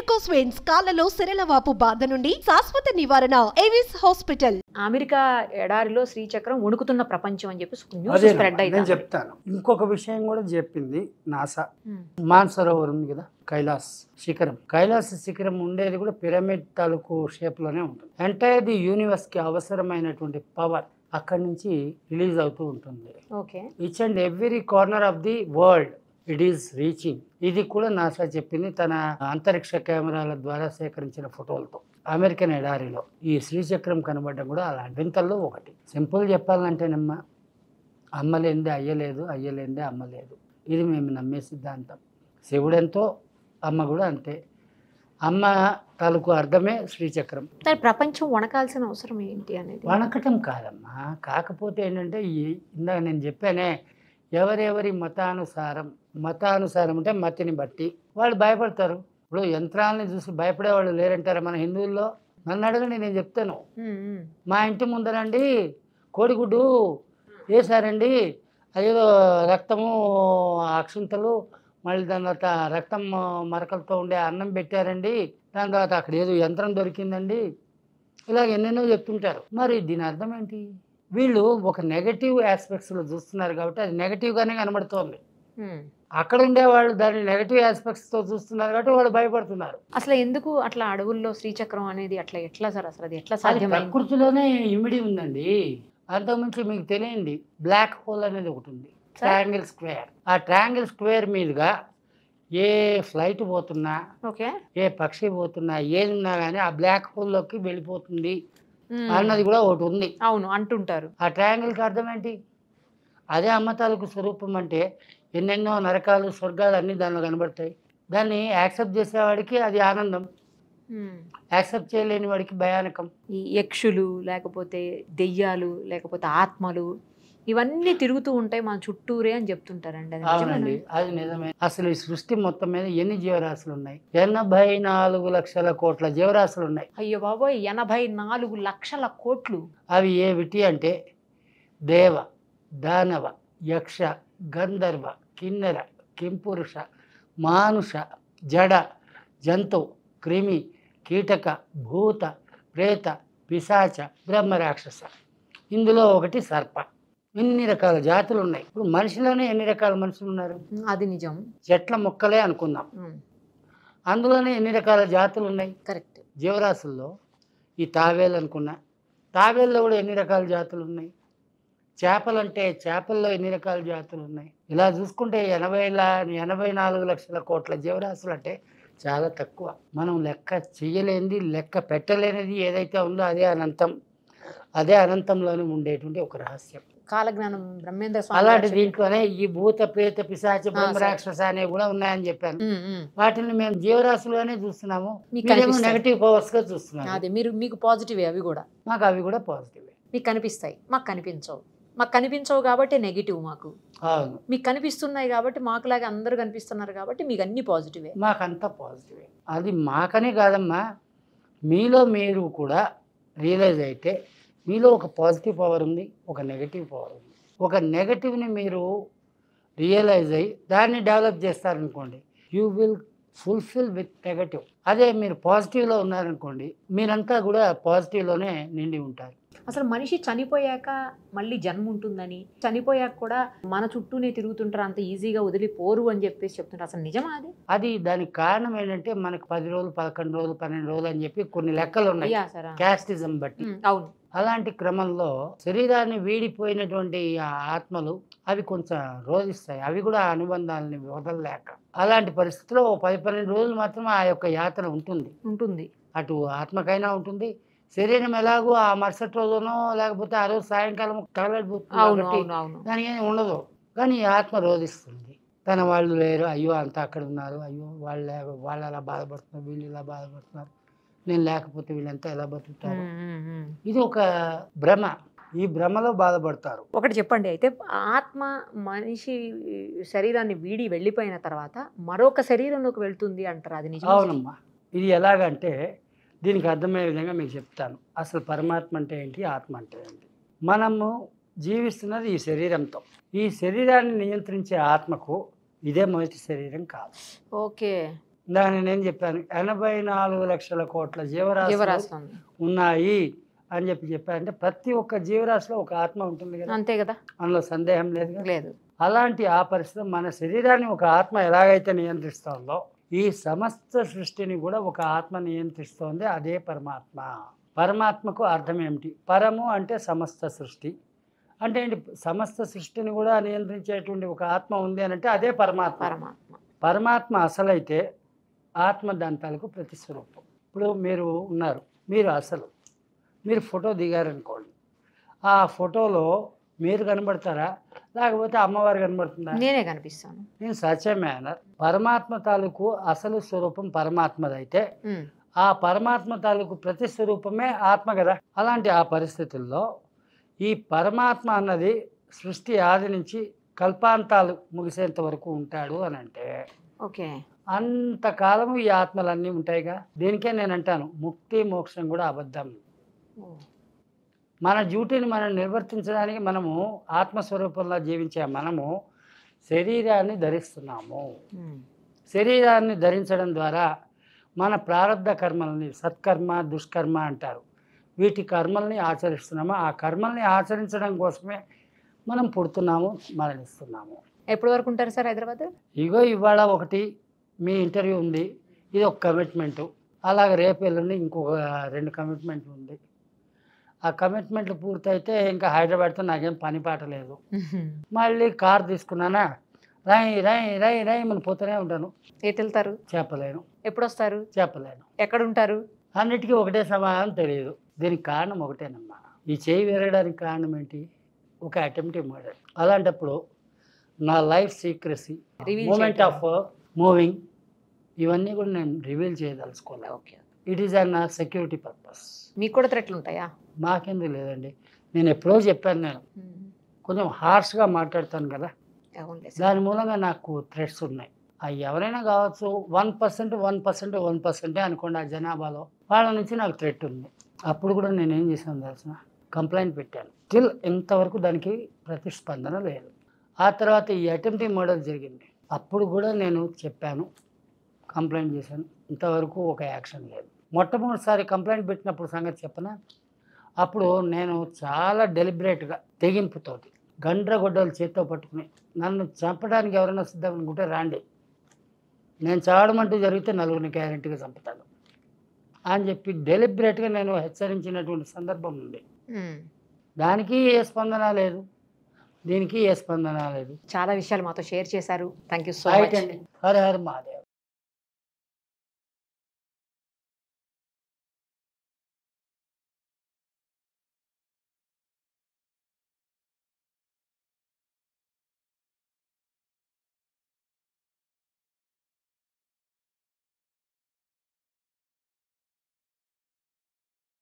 Varicose veins కాళ్లలో సిరలవాపు బాధ నుండి శాశ్వత నివారణ ఏవిస్ హాస్పిటల్ అమెరికా ఎడారిలో శ్రీచక్రం వణుకుతున్న ప్రపంచం అని చెప్పి న్యూస్ అదే స్ప్రెడ్ నేను అయితే చెప్తాను ఇంకొక విషయం కూడా చెప్పింది నాసా మాన్సరోవర్ ఉంది కదా కైలాస్ శిఖరం కైలాస శిఖరం ఉండేది కూడా పిరమిడ్ తాలూకు షేప్ లోనే ఉంటుంది ఎంటైర్ ది యూనివర్స్ కి అవసరమైనటువంటి పవర్ అక్కడి నుంచి రిలీజ్ అవుతూ ఉంటుంది okay each and every corner of the world it is reaching ఇది కూడా నాసా చెప్పింది తన అంతరిక్ష కెమెరాల ద్వారా సేకరించిన ఫోటోలతో అమెరికన్ ఎడారిలో ఈ శ్రీచక్రం కనబడడం కూడా అలాంటి వింతల్లో ఒకటి సింపుల్ చెప్పాలంటేనమ్మా అమ్మలేందే అయ్యలేదు అయ్యలేందే అమ్మలేదు ఇది మేము నమ్మే సిద్ధాంతం శివుడెంతో అమ్మ కూడా అంతే అమ్మ తాలూకు అర్థమే శ్రీచక్రం కానీ ప్రపంచం వణకాల్సిన అవసరం ఏంటి అనేది వణకటం కాదమ్మా కాకపోతే ఏంటంటే ఈ ఇందాక నేను చెప్పానే ఎవరెవరి మతానుసారం మతానుసారం అంటే మతిని బట్టి వాళ్ళు భయపడతారు ఇప్పుడు యంత్రాలని చూసి భయపడేవాళ్ళు లేరంటారా మన హిందువుల్లో నన్ను అడగండి నేను చెప్తాను ఉమ్, ఉమ్. మా ఇంటి ముందరండి కోడిగుడ్డు వేశారండి అదేదో రక్తము అక్షింతలు మళ్ళీ దాని తర్వాత రక్తం మరకలతో ఉండే అన్నం పెట్టారండి దాని తర్వాత అక్కడ ఏదో యంత్రం దొరికిందండి ఇలాగ ఎన్నెన్నో చెప్తుంటారు మరి దీని అర్థం ఏంటి వీళ్ళు ఒక నెగటివ్ ఆస్పెక్ట్స్లో చూస్తున్నారు కాబట్టి అది నెగటివ్గానే కనబడుతోంది ఉమ్. అక్కడ ఉండే వాళ్ళు దాన్ని నెగటివ్ ఆస్పెక్ట్స్తో చూస్తున్నారు కాబట్టి వాళ్ళు భయపడుతున్నారు అసలు ఎందుకు అట్లా అడవుల్లో శ్రీచక్రం అనేది అట్లా ఎట్లా సార్ అసలు అది ఎట్లా అది సాధ్యమైంది ప్రకృతిలోనే ఇమిడి ఉందండి అంతకుమించి మీకు తెలియండి బ్లాక్ హోల్ అనేది ఒకటి ఉంది ట్రయాంగిల్ స్క్వేర్ ఆ ట్రయాంగిల్ స్క్వేర్ మీదుగా ఏ ఫ్లైట్ పోతున్నా ఓకే ఏ పక్షి పోతున్నా ఏది ఉన్నా కానీ ఆ బ్లాక్ హోల్లోకి వెళ్ళిపోతుంది ఉమ్. అన్నది కూడా ఒకటి ఉంది అవును అంటుంటారు ఆ ట్రయాంగిల్కి అర్థం ఏంటి అదే అమ్మతాలకు స్వరూపం అంటే ఎన్నెన్నో నరకాలు స్వర్గాలు అన్నీ దానిలో కనబడతాయి దాన్ని యాక్సెప్ట్ చేసేవాడికి అది ఆనందం ఉమ్. యాక్సెప్ట్ చేయలేని వాడికి భయానకం ఈ యక్షులు లేకపోతే దెయ్యాలు లేకపోతే ఆత్మలు ఇవన్నీ తిరుగుతూ ఉంటాయి మన చుట్టూరే అని చెప్తుంటారండి అది అవునండి నిజమేనా? అది నిజమే అసలు ఈ సృష్టి మొత్తం మీద ఎన్ని జీవరాశులు ఉన్నాయి ఎనభై నాలుగు లక్షల కోట్ల జీవరాశులు ఉన్నాయి అయ్యో బాబోయ్ ఎనభై నాలుగు లక్షల కోట్లు అవి ఏమిటి అంటే దేవ దానవ యక్ష గంధర్వ కిన్నెర కింపురుష మానుష జడ జంతు క్రిమి కీటక భూత ప్రేత పిశాచ బ్రహ్మరాక్షస ఇందులో ఒకటి సర్ప ఇన్ని రకాల జాతులు ఉన్నాయి ఇప్పుడు మనిషిలోనే ఎన్ని రకాల మనుషులు ఉన్నారు ఉమ్, అది నిజం చెట్ల మొక్కలే అనుకుందాం ఉమ్, అందులోనే ఎన్ని రకాల జాతులు ఉన్నాయి కరెక్ట్ జీవరాశుల్లో ఈ తావేలు అనుకున్నా తావేల్లో కూడా ఎన్ని రకాల జాతులు ఉన్నాయి చేపలంటే చేపల్లో ఎన్ని రకాల జాతులు ఉన్నాయి ఇలా చూసుకుంటే ఎనభై లా ఎనభై నాలుగు లక్షల కోట్ల జీవరాశులు అంటే చాలా తక్కువ మనం లెక్క చెయ్యలేనిది లెక్క పెట్టలేనిది ఏదైతే ఉందో అదే అనంతం అదే అనంతంలోనే ఉండేటువంటి ఒక రహస్యం కాలజ్ఞానం బ్రహ్మేంద్ర స్వామి అలాంటి గారు దీంట్లోనే ఈ భూత ప్రేత పిశాచ సరే. బ్రహ్మరాక్షస అనేవి కూడా ఉన్నాయని చెప్పాను ఉమ్, ఉమ్. వాటిని మేము జీవరాశులుగానే చూస్తున్నాము మీకు మీరేమో కనిపిస్తాయి. నెగటివ్ పవర్స్ గా చూస్తున్నాము అదే మీరు మీకు పాజిటివే అవి కూడా మాకు అవి కూడా పాజిటివ్ మీకు కనిపిస్తాయి మాకు కనిపించవు మాకు కనిపించవు కాబట్టి నెగిటివ్ మాకు అవును మీకు కనిపిస్తున్నాయి కాబట్టి మాకులాగా అందరూ కనిపిస్తున్నారు కాబట్టి మీకు అన్ని పాజిటివే మాకంతా పాజిటివే అది మాకనే కాదమ్మా మీలో మీరు కూడా రియలైజ్ అయితే మీలో ఒక పాజిటివ్ పవర్ ఉంది ఒక నెగటివ్ పవర్ ఉంది ఒక నెగటివ్ని మీరు రియలైజ్ అయ్యి దాన్ని డెవలప్ చేస్తారనుకోండి you will fulfil with negative అదే మీరు పాజిటివ్లో ఉన్నారనుకోండి మీరంతా కూడా పాజిటివ్లోనే నిండి ఉంటారు అసలు మనిషి చనిపోయాక మళ్ళీ జన్మ ఉంటుందని చనిపోయాక కూడా మన చుట్టూనే తిరుగుతుంటారు అంత ఈజీగా వదిలిపోరు అని చెప్పేసి చెప్తుంటారు అసలు నిజమా అది అది దానికి కారణం ఏంటంటే మనకు పది రోజులు పదకొండు రోజులు పన్నెండు రోజులు అని చెప్పి కొన్ని లెక్కలు ఉన్నాయి అయ్యా సరే క్యాస్టిజం బట్టి ఉమ్, అవును అలాంటి క్రమంలో శరీరాన్ని వీడిపోయినటువంటి ఆ ఆత్మలు అవి కొంచెం రోధిస్తాయి అవి కూడా ఆ అనుబంధాలని వదలలేక అలాంటి పరిస్థితిలో ఓ పది పన్నెండు రోజులు మాత్రం ఆ యొక్క యాతన ఉంటుంది ఉంటుంది అటు ఆత్మకైనా ఉంటుంది శరీరం ఎలాగో ఆ మరుసటి రోజునో లేకపోతే ఆ రోజు సాయంకాలం తగలడిపోతుంది అవును కాబట్టి అవును అవును దానికి ఏమి ఉండదు కానీ ఈ ఆత్మ రోధిస్తుంది తన వాళ్ళు లేరు అయ్యో అంతా అక్కడ ఉన్నారు అయ్యో వాళ్ళు లే- వాళ్ళు అలా బాధపడుతున్నారు వీళ్ళు ఇలా బాధపడుతున్నారు నేను లేకపోతే వీళ్ళంతా ఎలా బతుకుతారు ఉమ్, ఉమ్, ఉమ్. ఇది ఒక భ్రమ ఈ భ్రమలో బాధపడతారు ఒకటి చెప్పండి అయితే ఆత్మ మనిషి శరీరాన్ని వీడి వెళ్ళిపోయిన తర్వాత మరొక శరీరంలోకి వెళ్తుంది అంటారు అది నిజం అవునమ్మా ఇది ఎలాగంటే దీనికి అర్థమయ్యే విధంగా మీకు చెప్తాను అసలు పరమాత్మ అంటే ఏంటి ఆత్మ అంటే ఏంటి మనము జీవిస్తున్నది ఈ శరీరంతో ఈ శరీరాన్ని నియంత్రించే ఆత్మకు ఇదే మొదటి శరీరం కాదు ఓకే దాన్ని నేను చెప్పాను ఎనభై నాలుగు లక్షల కోట్ల జీవరాశులు జీవరాశి ఉంది ఉన్నాయి అని చెప్పి చెప్పారంటే ప్రతి ఒక్క జీవరాశిలో ఒక ఆత్మ ఉంటుంది కదా అంతే కదా అందులో సందేహం లేదు కదా లేదు అలాంటి ఆ పరిస్థితి మన శరీరాన్ని ఒక ఆత్మ ఎలాగైతే నియంత్రిస్తోందో ఈ సమస్త సృష్టిని కూడా ఒక ఆత్మ నియంత్రిస్తోంది అదే పరమాత్మ పరమాత్మకు అర్థం ఏమిటి పరము అంటే సమస్త సృష్టి అంటే ఏంటి సమస్త సృష్టిని కూడా నియంత్రించేటువంటి ఒక ఆత్మ ఉంది అని అంటే అదే పరమాత్మ పరమాత్మ పరమాత్మ అసలైతే ఆత్మ దాని తాలూకు ప్రతిస్వరూపం ఇప్పుడు మీరు ఉన్నారు మీరు అసలు మీరు ఫోటో దిగారనుకోండి ఆ ఫోటోలో మీరు కనబడతారా లేకపోతే అమ్మవారు కనబడుతుందా నేనే కనిపిస్తాను నేను సచ్ మేనర్ పరమాత్మ తాలూకు అసలు స్వరూపం పరమాత్మదైతే ఉమ్. ఆ పరమాత్మ తాలూకు ప్రతి స్వరూపమే ఆత్మ కదా అలాంటి ఆ పరిస్థితుల్లో ఈ పరమాత్మ అన్నది సృష్టి ఆది నుంచి కల్పాంతాలు ముగిసేంత వరకు ఉంటాడు అని అంటే ఓకే అంతకాలము ఈ ఆత్మలన్నీ ఉంటాయిగా దీనికే నేను అంటాను ముక్తి మోక్షం కూడా అబద్ధం ఓ. మన డ్యూటీని మనం నిర్వర్తించడానికి మనము ఆత్మస్వరూపంలో జీవించే మనము శరీరాన్ని ధరిస్తున్నాము ఉమ్. శరీరాన్ని ధరించడం ద్వారా మన ప్రారంధ కర్మల్ని సత్కర్మ దుష్కర్మ అంటారు వీటి కర్మల్ని ఆచరిస్తున్నాము ఆ కర్మల్ని ఆచరించడం కోసమే మనం పుడుతున్నాము మరణిస్తున్నాము ఎప్పటి వరకు ఉంటారు సార్ హైదరాబాద్ ఇగో ఇవాళ ఒకటి మీ ఇంటర్వ్యూ ఉంది ఇది ఒక కమిట్మెంటు అలాగే రేపు ఎల్లుండి ఇంకొక రెండు కమిట్మెంట్లు ఉంది ఆ కమిట్మెంట్లు పూర్తయితే ఇంకా హైదరాబాద్తో నాకేం పని పాట లేదు మళ్ళీ కార్ తీసుకున్నానా రై రై రై రై మనం పోతూనే ఉంటాను ఎటు వెళ్తారు చెప్పలేను ఎప్పుడు వస్తారు చెప్పలేను ఎక్కడ ఉంటారు అన్నిటికీ ఒకటే సమాధానం తెలియదు దీనికి కారణం ఒకటేనమ్మా ఈ చేయి విరగడానికి కారణం ఏంటి ఒక అటెంప్టివ్ మర్డర్ అలాంటప్పుడు నా లైఫ్ సీక్రసీ Reveal మూమెంట్ చేయటం. ఆఫ్ మూవింగ్ ఇవన్నీ కూడా నేను రివీల్ చేయదలుచుకోలేదు okay it is an security purpose మీకు కూడా థ్రెట్లు ఉంటాయా మాకెందుకు లేదండి నేను ఎప్పుడో చెప్పాను నేను కొంచెం హార్ష్గా మాట్లాడతాను కదా అవునులే సార్. దాని మూలంగా నాకు థ్రెట్స్ ఉన్నాయి అవి ఎవరైనా కావచ్చు one percent one percent one పర్సెంటే అనుకోండి ఆ జనాభాలో వాళ్ళ నుంచి నాకు థ్రెట్ ఉంది అప్పుడు కూడా నేను ఏం చేశాను తెలిసిన కంప్లైంట్ పెట్టాను స్టిల్ ఇంతవరకు దానికి ప్రతిస్పందన లేదు ఆ తర్వాత ఈ అటెంప్టింగ్ మర్డర్ జరిగింది అప్పుడు కూడా నేను చెప్పాను కంప్లైంట్ చేశాను ఇంతవరకు ఒక యాక్షన్ లేదు మొట్టమొదటిసారి కంప్లైంట్ పెట్టినప్పుడు సంగతి చెప్పనా అప్పుడు నేను చాలా డెలిబరేట్గా తెగింపుతోటి గండ్రగొడ్డలు చేత్తో పట్టుకుని నన్ను చంపడానికి ఎవరైనా సిద్ధం అనుకుంటే రాండి నేను చావడమంటూ జరిగితే నలుగురిని గ్యారెంటీగా చంపుతాను అని చెప్పి డెలిబరేట్గా నేను హెచ్చరించినటువంటి సందర్భం ఉంది ఉమ్. దానికి ఏ స్పందన లేదు దీనికి ఏ స్పందన లేదు చాలా విషయాలు మాతో షేర్ చేశారు thank you so right much అండి హర హర మహాదేవ్